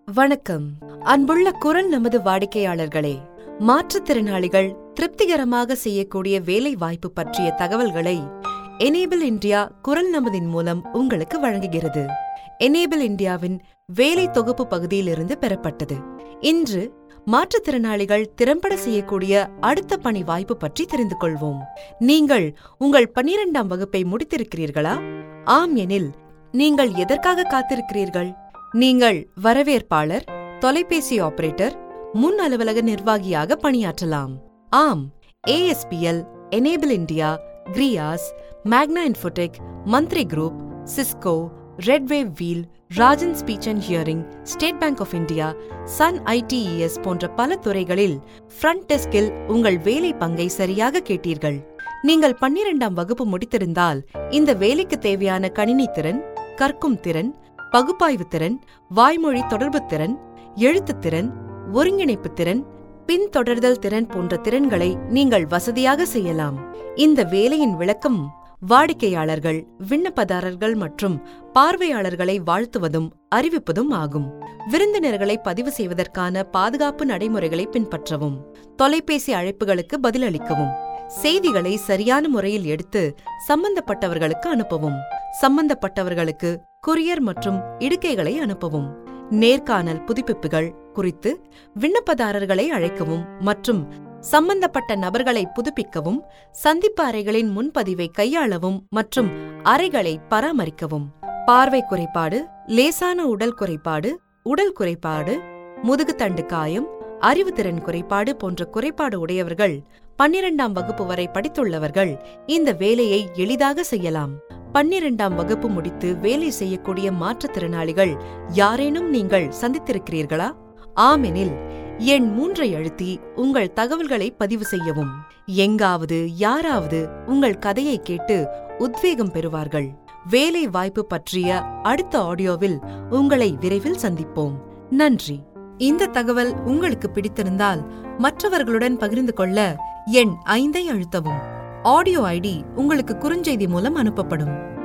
வணக்கம் அன்புள்ள குரல் நமது வாடிக்கையாளர்களே மாற்றுத்திறனாளிகள் திருப்திகரமாக செய்யக்கூடிய வேலை வாய்ப்பு பற்றிய தகவல்களை எனேபிள் இந்தியா குரல் நமதின் மூலம் உங்களுக்கு வழங்குகிறது எனேபிள் இந்தியாவின் வேலை தொகுப்பு பகுதியிலிருந்து பெறப்பட்டது இன்று மாற்றுத்திறனாளிகள் திறம்பட செய்யக்கூடிய அடுத்த பணி வாய்ப்பு பற்றி தெரிந்து கொள்வோம் நீங்கள் உங்கள் பன்னிரெண்டாம் வகுப்பை முடித்திருக்கிறீர்களா ஆம் எனில் நீங்கள் எதற்காக காத்திருக்கிறீர்கள் நீங்கள் வரவேற்பாளர் தொலைபேசி ஆபரேட்டர் முன் அலுவலக நிர்வாகியாக பணியாற்றலாம் ஆம் ஏஎஸ்பிஎல் enable India Kriyas Magna Infotech Mantri group Cisco Redwave wheel Rajan speech and hearing State Bank of India Sun ITES போன்ற பல துறைகளில் ஃப்ரண்ட் டெஸ்கில் உங்கள் வேலை பங்கை சரியாக கேட்டீர்கள் நீங்கள் பன்னிரெண்டாம் வகுப்பு முடித்திருந்தால் இந்த வேலைக்கு தேவையான கணினி திறன் கற்கும் திறன் பகுப்பாய்வு திறன் வாய்மொழி தொடர்பு திறன் எழுத்துத் திறன் ஒருங்கிணைப்பு திறன் பின்தொடர்தல் திறன் போன்ற திறன்களை நீங்கள் வசதியாக செய்யலாம் இந்த வேலையின் விளக்கம் வாடிக்கையாளர்கள் விண்ணப்பதாரர்கள் மற்றும் பார்வையாளர்களை வாழ்த்துவதும் அறிவிப்பதும் ஆகும் விருந்தினர்களை பதிவு செய்வதற்கான பாதுகாப்பு நடைமுறைகளை பின்பற்றவும் தொலைபேசி அழைப்புகளுக்கு பதிலளிக்கவும் செய்திகளை சரியான முறையில் எடுத்து சம்பந்தப்பட்டவர்களுக்கு அனுப்பவும் சம்பந்தப்பட்டவர்களுக்கு கொரியர் மற்றும் இடுகைகளை அனுப்பவும் நேர்காணல் புதுப்பிப்புகள் குறித்து விண்ணப்பதாரர்களை அழைக்கவும் மற்றும் சம்பந்தப்பட்ட நபர்களை புதுப்பிக்கவும் சந்திப்பு அறைகளின் முன்பதிவை கையாளவும் மற்றும் அறைகளை பராமரிக்கவும் பார்வை குறைபாடு லேசான உடல் குறைபாடு உடல் குறைபாடு முதுகுத்தண்டு காயம் அறிவுத்திறன் குறைபாடு போன்ற குறைபாடு உடையவர்கள் பன்னிரண்டாம் வகுப்பு வரை படித்துள்ளவர்கள் இந்த வேலையை எளிதாக செய்யலாம் பன்னிரண்டாம் வகுப்பு முடித்து வேலை செய்யக்கூடிய மாற்றுத்திறனாளிகள் யாரேனும் நீங்கள் சந்தித்திருக்கிறீர்களா ஆமெனில் எண் மூன்றை அழுத்தி உங்கள் தகவல்களை பதிவு செய்யவும் எங்காவது யாராவது உங்கள் கதையை கேட்டு உத்வேகம் பெறுவார்கள் வேலை வாய்ப்பு பற்றிய அடுத்த ஆடியோவில் உங்களை விரைவில் சந்திப்போம் நன்றி இந்த தகவல் உங்களுக்கு பிடித்திருந்தால் மற்றவர்களுடன் பகிர்ந்து கொள்ள எண் ஐந்தை அழுத்தவும் ஆடியோ ஐடி உங்களுக்கு குறுஞ்செய்தி மூலம் அனுப்பப்படும்